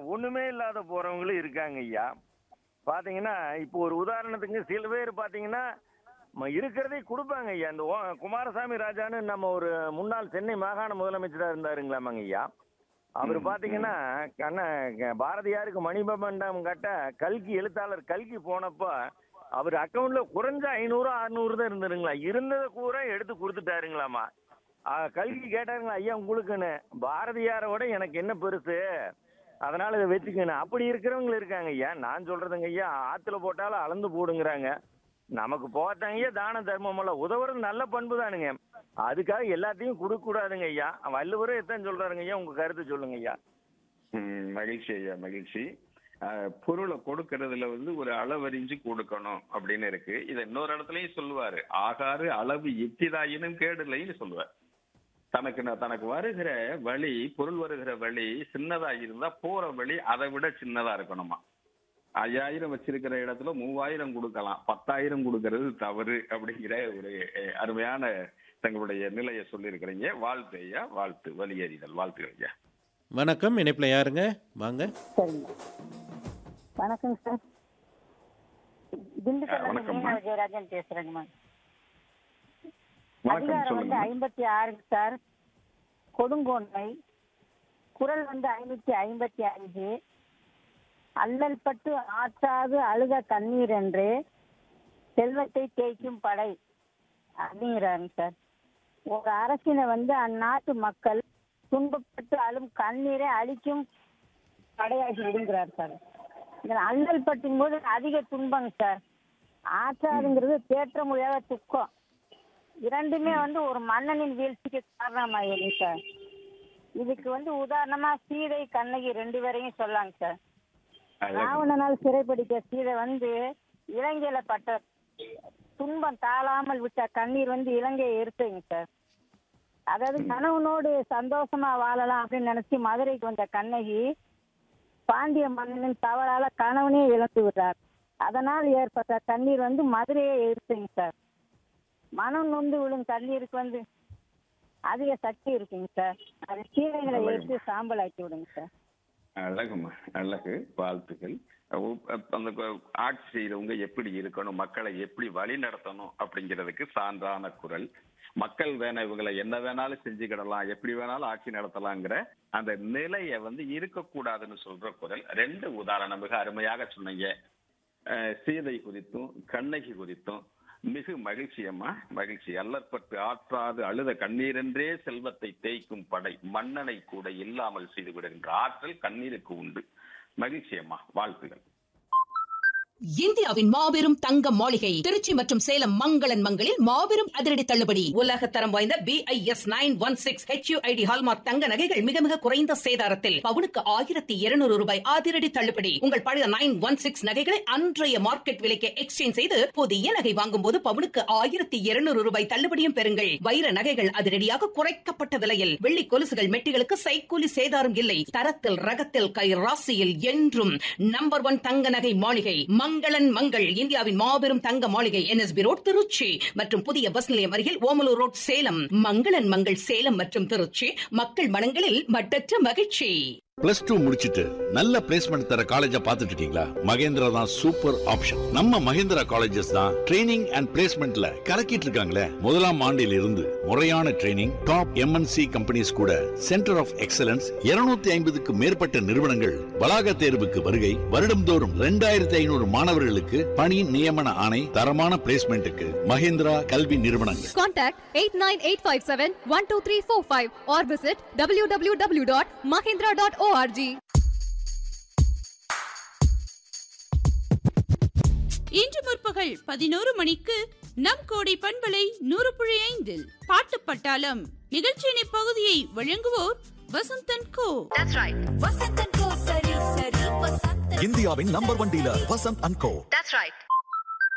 ஒண்ணுமே இல்லாத போறவங்களும் இருக்காங்க ஐயா பாத்தீங்கன்னா இப்போ ஒரு உதாரணத்துக்கு சில பேர் பாத்தீங்கன்னா ம- இருக்கிறதே கொடுப்பாங்க ஐயா இந்த ஓ- குமாரசாமி ராஜான்னு நம்ம ஒரு முன்னாள் சென்னை மாகாண முதலமைச்சரா இருந்தாருங்களாமாங்க ஐயா அவர் ம், பாத்தீங்கன்னா கண்ண க- பாரதியாருக்கு மணிமண்டபம் கட்ட கல்கி எழுத்தாளர் கல்கி போனப்போ அவர் அக்கவுண்ட்ல குறைஞ்ச ஐநூறு அறுநூறு தான் இருந்துருங்களா இருந்ததை கூட எடுத்து கொடுத்துட்டாருங்களாமா ஆ, கல்கி கேட்டாருங்களா ஐயா உங்களுக்குன்னு பாரதியாரோட எனக்கு என்ன பெருசு அதனால இதை வச்சுக்கணும் அப்படி இருக்கிறவங்க இருக்காங்க ஐயா நான் சொல்றதுங்க ஐயா ஆத்துல போட்டாலும் அளந்து போடுங்கிறாங்க நமக்கு போட்டாங்க ஐயா தான தர்மம் எல்லாம் உதவுறது நல்ல பண்பு தானுங்க அதுக்காக எல்லாத்தையும் கொடுக்க கூடாதுங்க ஐயா வள்ளுவரே எத்தான் சொல்றாருங்க ஐயா உங்க கருத்து சொல்லுங்க ஐயா ம், மகிழ்ச்சி ஐயா மகிழ்ச்சி அஹ், பொருளை கொடுக்கறதுல வந்து ஒரு அளவறிஞ்சு கொடுக்கணும் அப்படின்னு இருக்கு இதை இன்னொரு இடத்துலயும் சொல்லுவாரு ஆகாறு அளவு எத்திதாயினும் கேடுலைன்னு சொல்லுவார் தனக்கு ந- தனக்கு வருகிற வழி பொருள் வருகிற வழி சின்னதா இருந்தா போற வழி அதை விட சின்னதா இருக்கணுமா ஐயாயிரம் வச்சிருக்கிற இடத்துல மூவாயிரம் கொடுக்கலாம் பத்தாயிரம் கொடுக்கறது தவறு அப்படிங்கிற ஒரு அஹ், அருமையான தங்களுடைய நிலையை சொல்லியிருக்கிறீங்க வாழ்த்து ஐயா வாழ்த்து வலியறிதல் வாழ்த்துகள் ஐயா வணக்கம் இணைப்பில் யாருங்க வாங்க சரிங்க வணக்கங்க சார் திண்டுக்கல்ல இருந்து வணக்கம்மா. மீனா விஜயராஜன் பேசுறேங்கம்மா வணக்கம் அதிகாரம் வந்து சொல்லுங்க ஐம்பத்தி ஆறுங்க சார் கொடுங்கோன்மை குரல் வந்து ஐநூத்தி ஐம்பத்தி அஞ்சு அல்லல் பட்டு ஆற்றாது அழுக கண்ணீர் என்று செல்வத்தை தேய்க்கும் படை அப்படிங்கிறாருங்க சார் ஒரு அரசினை வந்து அந்நாட்டு மக்கள் துன்பப்பட்டு அழும் கண்ணீரை அழிக்கும் படையாகி விடுங்கிறார் சார் இந்த அல்லல் பட்டும் போது அதிக துன்பங்க சார் ஆற்றாதுங்கிறது தேற்ற முடியாத துக்கம் இரண்டுமே வந்து ஒரு மன்னனின் வீழ்ச்சிக்கு காரணமாயிருக்கு சார் இதுக்கு வந்து உதாரணமா சீதை கண்ணகி ரெண்டு பேரையும் சொல்லாங்க சார் அழகு. ராவணனால் சிறைப்பிடிக்க சீதை வந்து இலங்கையில பட்ட துன்பம் தாழாமல் விட்ட கண்ணீர் வந்து இலங்கையை எரித்துங்க சார் அதாவது கணவனோடு சந்தோஷமா வாழலாம் அப்படின்னு நினைச்சு மதுரைக்கு வந்த கண்ணகி பாண்டிய மன்னனின் தவறால கணவனே இழந்து விட்டார் அதனால் ஏற்பட்ட கண்ணீர் வந்து மதுரையை எரித்துங்க சார் மனம் நொந்து விழும் கண்ணீருக்கு வந்து அதிக சக்தி இருக்குங்க சார் அது சீரைகளை எரித்து சாம்பல் ஆக்கி விடுங்க சார் அழகுமா அழகு வாழ்த்துக்கள் உ- அந்த கு- ஆட்சி செய்யறவங்க எப்படி இருக்கணும் மக்களை எப்படி வழி நடத்தணும் அப்படிங்கிறதுக்கு சான்றான குரல் மக்கள் வேணா இவங்களை என்ன வேணாலும் செஞ்சுக்கிடலாம் எப்படி வேணாலும் ஆட்சி நடத்தலாங்கிற அந்த நிலையை வந்து இருக்கக்கூடாதுன்னு சொல்ற குரல் ரெண்டு உதாரணம் மிக அருமையாக சொன்னீங்க அஹ், சீதை குறித்தும் கண்ணகி குறித்தும் மிகு மகிழ்ச்சியம்மா மகிழ்ச்சி அல்லற்பட்டு ஆற்றாது அழுத கண்ணீரென்றே செல்வத்தை தேய்க்கும் படை மன்னனை கூட இல்லாமல் செய்து விடுகின்ற ஆற்றல் கண்ணீருக்கு உண்டு மகிழ்ச்சியம்மா வாழ்த்துகள் இந்தியாவின் மாபெரும் தங்க மாளிகை திருச்சி மற்றும் சேலம் மங்களன் மங்களில் மாபெரும் அதிரடி தள்ளுபடி உலக தரம் வாய்ந்த BIS nine one six HUID hallmark தங்க நகைகள் மிக மிக குறைந்த சேதாரத்தில் பவுனுக்கு ஆயிரத்தி இருநூறு ரூபாய் அதிரடி தள்ளுபடி உங்கள் பழைய நைன் ஒன் சிக்ஸ் நகைகளை அன்றைய மார்க்கெட் விலைக்கு எக்ஸ்சேஞ்ச் செய்து புதிய நகை வாங்கும் போது பவுனுக்கு ஆயிரத்தி இருநூறு ரூபாய் தள்ளுபடியும் பெறுங்கள் வைர நகைகள் அதிரடியாக குறைக்கப்பட்ட விலையில் வெள்ளி கொலுசுகள் மெட்டிகளுக்கு சைக்கூலி சேதாரம் இல்லை தரத்தில் ரகத்தில் கை ராசியில் என்றும் நம்பர் ஒன் தங்க நகை மாளிகை மங்களன் மங்கள் இந்தியாவின் மாபெரும் தங்க மாளிகை என்எஸ்பி ரோட் திருச்சி மற்றும் புதிய பஸ் நிலையம் அருகில் ஓமலூர் ரோட் சேலம் மங்களன் மங்கள் சேலம் மற்றும் திருச்சி மக்கள் மனங்களில் மட்டற்ற மகிழ்ச்சி பிளஸ் டூ முடிச்சிட்டு நல்ல பிளேஸ்மெண்ட் தர காலேஜ பாத்துட்டு இருக்கீங்களா மகேந்திரா தான் சூப்பர் ஆப்ஷன் நம்ம மகேந்திரா காலேஜஸ் தான் ட்ரைனிங் அண்ட் பிளேஸ்மெண்ட்ல கலக்கிட்டு இருக்காங்களே முதலாம் ஆண்டில் இருந்து முறையான ட்ரைனிங் டாப் எம்என்சி கம்பெனிஸ் கூட சென்டர் ஆஃப் எக்ஸலன்ஸ் 250 ஐம்பதுக்கு மேற்பட்ட நிறுவனங்கள் வளாக தேர்வுக்கு வருகை வருடம்தோறும் ரெண்டாயிரத்தி ஐநூறு மாணவர்களுக்கு பணி நியமன ஆணை தரமான பிளேஸ்மெண்ட்டுக்கு மகேந்திரா கல்வி நிறுவனங்கள் Contact 89857-12345 or visit www.mahindra.org. இன்று முற்பகல் பதினோரு மணிக்கு நம் கோடி பண்பலை நூறு புள்ளி ஐந்தில் பாட்டு பட்டாளம் நிகழ்ச்சியின் இப்பகுதியை வழங்குவோர் வசந்தன் கோ இந்தியாவின் number one dealer Vasanth and go